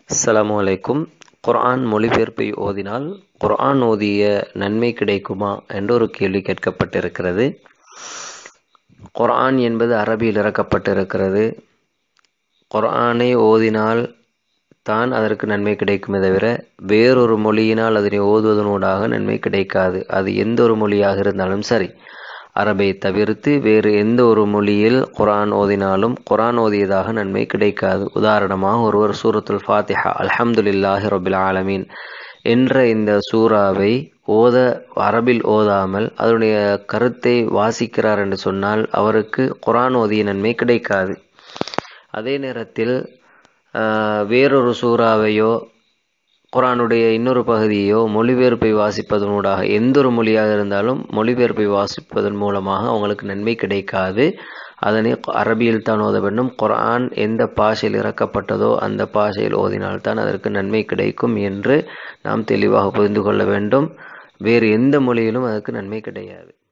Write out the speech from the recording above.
அஸ்ஸலாமு அலைக்கும் குர்ஆன் மொழிபெயர்ப்பை ஓதினால் குர்ஆன் ஓதிய நன்மை கிடைக்குமா என்ற ஒரு கேள்வி கேட்கப்பட்டிருக்கிறது குர்ஆன் என்பது அரபியில் இறக்கப்பட்டிருக்கிறது குர்ஆனை ஓதினால் தான் அதற்கு நன்மை கிடைக்குமே தவிர வேறொரு மொழியினால் அதனை ஓதுவதனூடாக நன்மை கிடைக்காது அது எந்த ஒரு மொழியாக இருந்தாலும் சரி அரபை தவிர்த்து வேறு எந்த ஒரு மொழியில் குரான் ஓதினாலும் குரான் ஓதியதாக நன்மை கிடைக்காது உதாரணமாக ஒருவர் சூரத்துல் ஃபாத்திஹா அல்ஹம்துலில்லாஹி ரபில் ஆலமீன் என்ற இந்த சூறாவை ஓத அரபில் ஓதாமல் அதனுடைய கருத்தை வாசிக்கிறார் என்று சொன்னால் அவருக்கு குரான் ஓதிய நன்மை கிடைக்காது அதே நேரத்தில் வேறொரு சூறாவையோ குரானுடைய இன்னொரு பகுதியோ மொழிபெயர்ப்பை வாசிப்பதனூடாக எந்த ஒரு மொழியாக இருந்தாலும் மொழிபெயர்ப்பை வாசிப்பதன் மூலமாக அவங்களுக்கு நன்மை கிடைக்காது அதனை அரபியில் தான் ஓத வேண்டும் குரான் எந்த பாஷையில் இறக்கப்பட்டதோ அந்த பாஷையில் ஓதினால்தான் அதற்கு நன்மை கிடைக்கும் என்று நாம் தெளிவாக புரிந்து கொள்ள வேண்டும் வேறு எந்த மொழியிலும் அதற்கு நன்மை கிடையாது